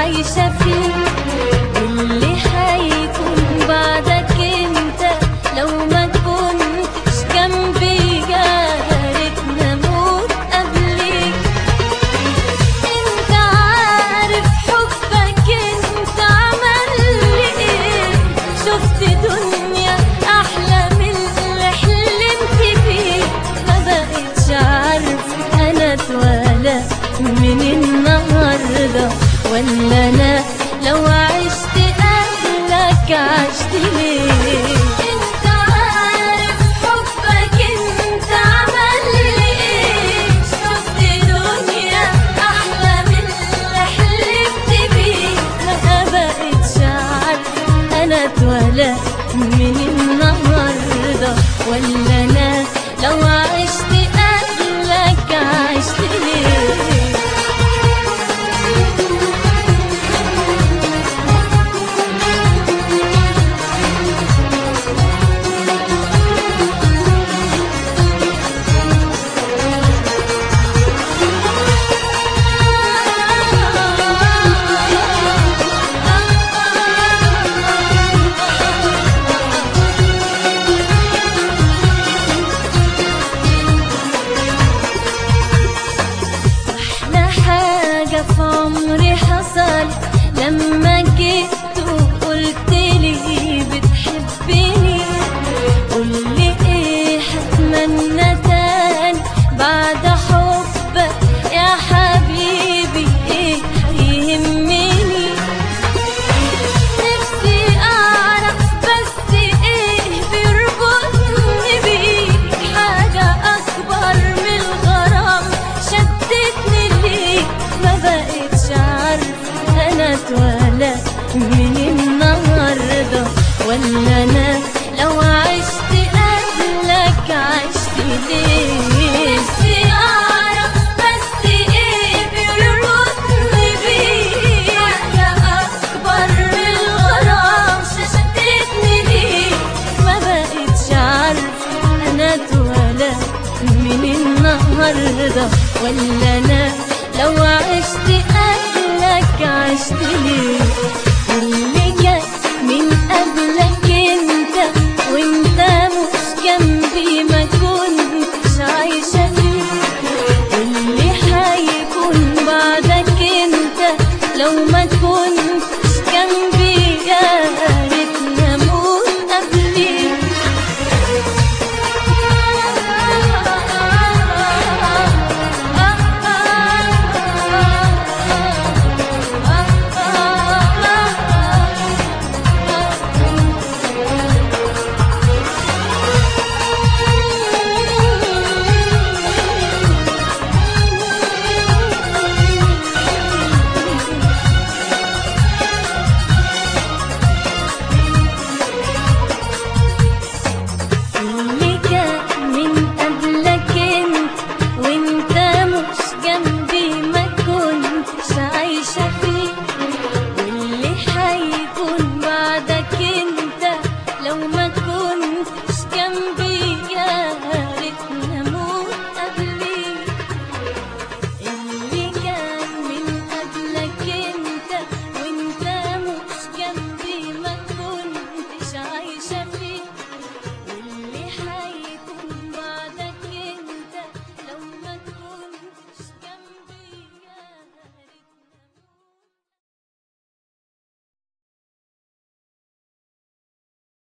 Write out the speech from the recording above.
عايشة فيه اللي هيكون بعدك انت لو ما كنتش جنبي يا ريتني اموت قبليك انت عارف حبك انت عمل لي ايه شفت دنيا احلى من اللي حلمت بيه ما بقتش عارف انا اتولد من النهارده ولا انا لو عشت قبلك عشت ليه انت عارف حبك انت عمل لي ايه شفت دنيا احلى من اللي حلمت بيه ما بقتش عارف انا اتولد من النهارده ولا انا لو عشت قبلك عشت ليه أحلى حاجة في عمري حصل لما جيت وقلت لي بتحبني قولي ايه هتمنى تاني بعد حبك يا حبيبي ايه يهمني نفسي اعرف بس ايه بيربطني بيك حاجة اكبر من الغرام شدتني ليك ما بقتش عارف انا اتولد من النهارده ولا انا لو عشت قبلك عشت ليه نفسي اعرف بس ايه بيربطني بيك حاجة اكبر من الغرام شدتني ليك ما بقتش عارف انا اتولد من النهارده ولا انا لو عشت قبلك عشت ليه اللي جاي من قبلك انت وانت مش جنبي ما كنتش عايشه فيه واللي هيكون بعدك انت لو ما كنتش جنبي